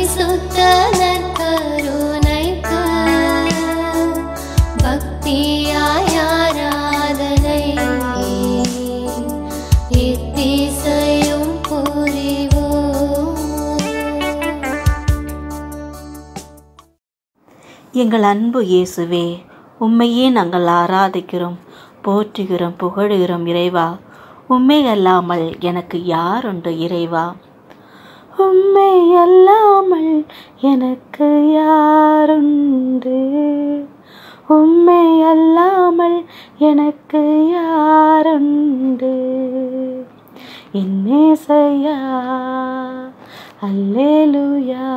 பரிசுத்த நற்கருணைக்கு பக்தியாய் ஆராதனை எத்திசையும் புரிவோம் எங்கள் அன்பு இயேசுவே உம்மையே நாங்கள் ஆராதிக்கிறோம் போற்றுகிறோம் புகழுகிறோம் இறைவா உம்மை அல்லாமல் எனக்கு யாருண்டு இறைவா உம்மை அல்லாமல் எனக்கு யாருண்டு உம்மை அல்லாமல் எனக்கு யாருண்டு என்னேசையா அல்லேலூயா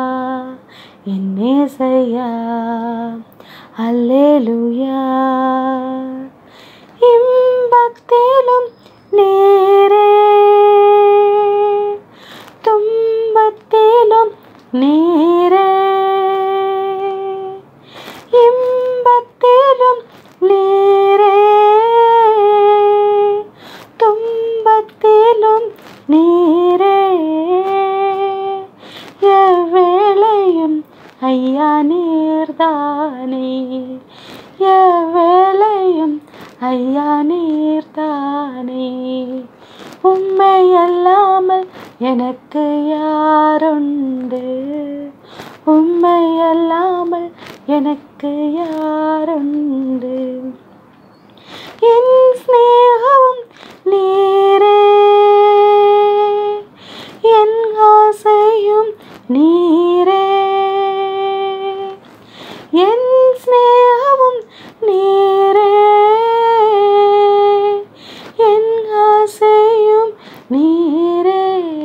என்னேசையா அல்லேலூயா இன்பத்திலும் நீரே துன்பத்திலும் நீரே இன்பத்திலும் நீரே துன்பத்திலும் நீரே எவ்வேளையும் ஐயா நீர்தானே எவ்வேளையும் ஐயா நீர்தானே உம்மை அல்லாமல் எனக்கு யாருண்டு உம்மை அல்லாமல் எனக்கு யாருண்டு என் ஸ்நேகமும் நீரே என் ஆசையும் நீரே என் ஸ்நேகமும் நீரே என் ஆசையும் நீரே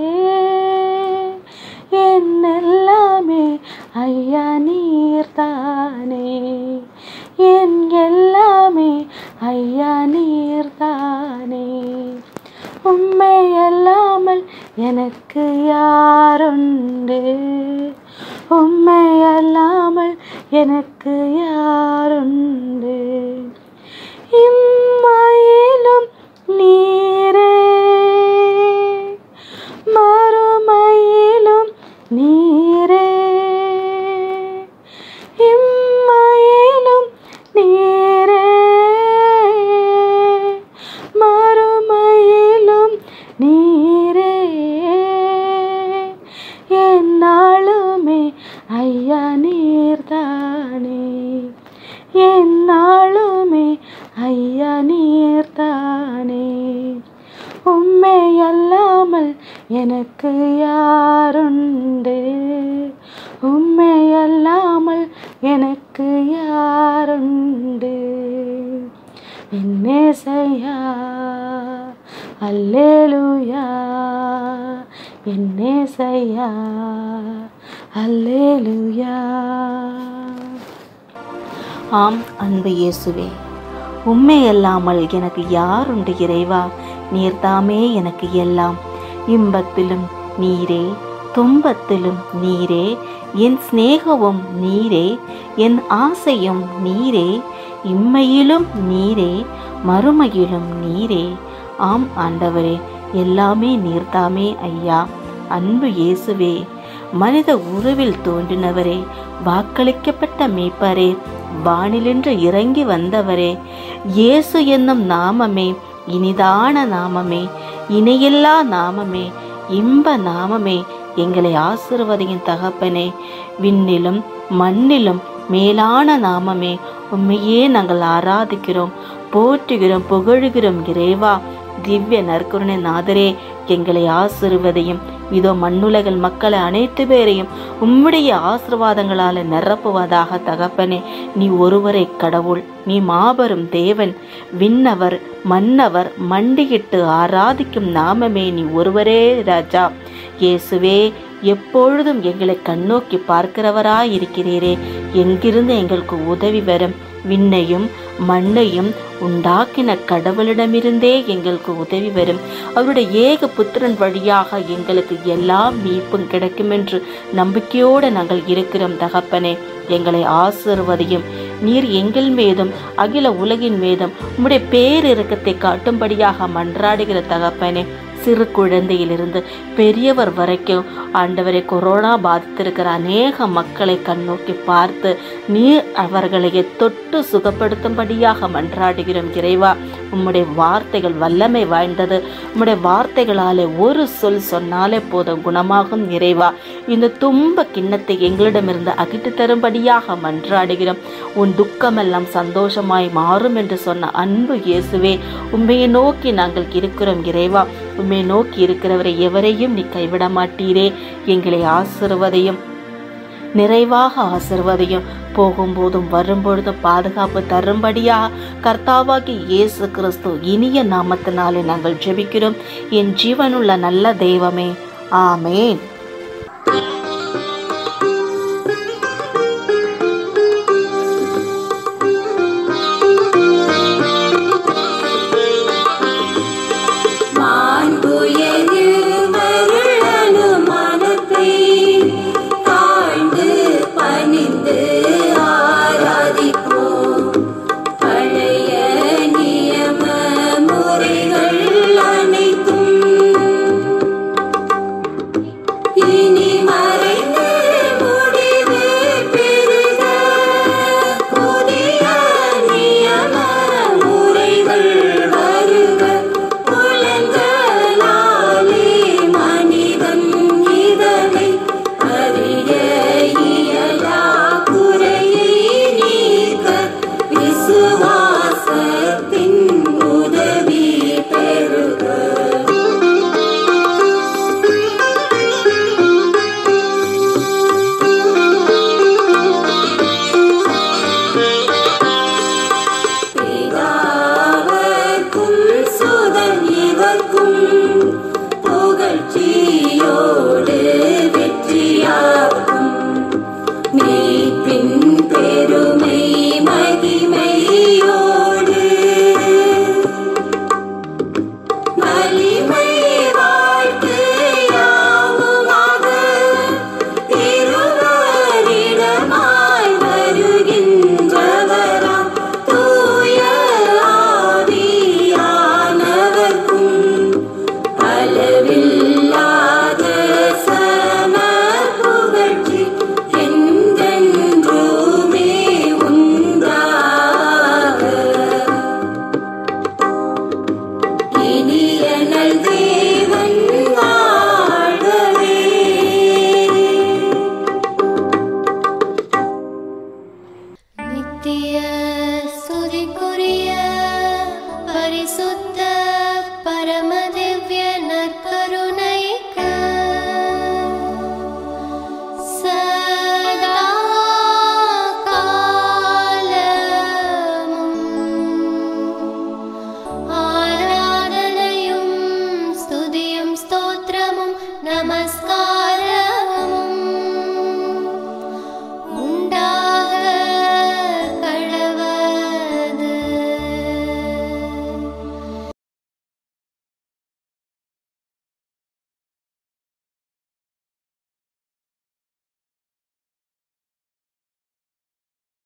என் எல்லாமே ஐயா நீர்தானே என் எல்லாமே ஐயா நீர்தானே உம்மை அல்லாமல் எனக்கு யாருண்டு உம்மை அல்லாமல் எனக்கு யாருண்டு இம்மையிலும் நீரே மறுமையிலும் நீரே இம்மையிலும் நீரே மறுமையிலும் நீரே என்னாலுமே ஐயா நீர்தானே என்னாலுமே ஐயா நீர்தானே உம்மை அல்லாமல் எனக்கு யாருண்டு உம்மை அல்லாமல் எனக்கு யாருண்டு என்னேசையா அல்லேலூயா என்னேசையா அல்லேலூயா ஆம் அன்பு இயேசுவே உம்மை அல்லாமல் எனக்கு யாருண்டு இறைவா நீர்தாமே எனக்கு எல்லாம் இன்பத்திலும் நீரே துன்பத்திலும் நீரே என் சிநேகமும் நீரே என் ஆசையும் நீரே இம்மையிலும் நீரே மறுமையிலும் நீரே ஆம் ஆண்டவரே எல்லாமே நீர்தாமே ஐயா அன்பு இயேசுவே மனித உருவில் தோன்றினவரே வாக்களிக்கப்பட்ட மீட்பரே வானிலின்று இறங்கி வந்தவரே இயேசு என்னும் நாமமே இனிதான நாமமே இணையில்லா நாமமே இன்ப நாமமே எங்களை ஆசிர்வதியின் தகப்பனே விண்ணிலும் மண்ணிலும் மேலான நாமமே உண்மையே நாங்கள் ஆராதிக்கிறோம் போற்றுகிறோம் புகழுகிறோம் இறைவா திவ்ய நற்கருணை நாதரே எங்களை ஆசிர்வதையும் இதோ மண்ணுலகில் மக்களை அனைத்து பேரையும் உம்முடைய ஆசிர்வாதங்களால நிரப்புவதாக தகப்பனே நீ ஒருவரே கடவுள் நீ மாபெரும் தேவன் விண்ணவர் மன்னவர் மண்டியிட்டு ஆராதிக்கும் நாமமே நீ ஒருவரே ராஜா இயேசுவே எப்பொழுதும் எங்களை கண்ணோக்கி பார்க்கிறவராயிருக்கிறீரே எங்கிருந்து எங்களுக்கு உதவி வரும் விண்ணையும் மண்ணையும் உண்டாக்கின கடவுளிடமிருந்தே எங்களுக்கு உதவி வரும் அவருடைய ஏக புத்திரன் வழியாக எங்களுக்கு எல்லா மீட்பும் கிடைக்கும் என்று நம்பிக்கையோடு நாங்கள் இருக்கிறோம் தகப்பனே எங்களை ஆசிர்வதியும் நீர் எங்கள் மீதும் அகில உலகின் மீதும் உம்முடைய பேரிரக்கத்தை காட்டும்படியாக மன்றாடுகிற தகப்பனே சிறு குழந்தையிலிருந்து பெரியவர் வரைக்கும் ஆண்டவரை கொரோனா பாதித்திருக்கிற அநேக மக்களை கண்ணோக்கி பார்த்து நீர் அவர்களை தொட்டு சுகப்படுத்தும்படியாக மன்றாடுகிறோம் இறைவா உம்முடைய வார்த்தைகள் வல்லமை வாய்ந்தது உம்முடைய வார்த்தைகளாலே ஒரு சொல் சொன்னாலே போதும் குணமாகும் இறைவா இந்த துன்ப கிண்ணத்தை எங்களிடமிருந்து அகிட்டு தரும்படியாக மன்றாடுகிறோம் உன் துக்கமெல்லாம் சந்தோஷமாய் மாறும் என்று சொன்ன அன்பு இயேசுவே உண்மையை நோக்கி நாங்கள் இருக்கிறோம் இறைவா உண்மையை நோக்கி இருக்கிறவரை எவரையும் நீ கைவிட மாட்டீரே எங்களை ஆசிர்வதையும் நிறைவாக ஆசிர்வதையும் போகும்போதும் வரும்பொழுதும் பாதுகாப்பு தரும்படியா கர்த்தாவாகி இயேசு கிறிஸ்து இனிய நாமத்தினாலே நாங்கள் ஜெபிக்கிறோம் என் ஜீவனுள்ள நல்ல தெய்வமே ஆமேன் மாண்புயரு மருளனு மனத்தை தாழ்ந்து பணிந்து ஆராதிப்போம் பழைய நியம முறைகள் அனைத்தும் இனி மறைந்து முடிவு பெறுக புதிய நியம முறைகள் வருக புலங்களாலே மனிதன் இதனை அறிய இயலா குறையை நீக்க விசுவாசத்தின் உதவி பெறுக பிதாவர்க்கும் சுதன் இவர்க்கும் புகழ்ச்சியோடு வெற்றியாகும் மீட்பின் பெருமை மகிமையோடு வலிமை வாழ்த்து யாவுமாக திருவரிடமாய் வருகின்றவராம் தூய ஆவியானவர்க்கும் அளவில்லாத சம புகழ்ச்சி என்றென்றுமே உண்டாக இனிய நல் தேவன் வாழ்கவே நித்திய ஸ்துதிக்குரிய பரிசுத்த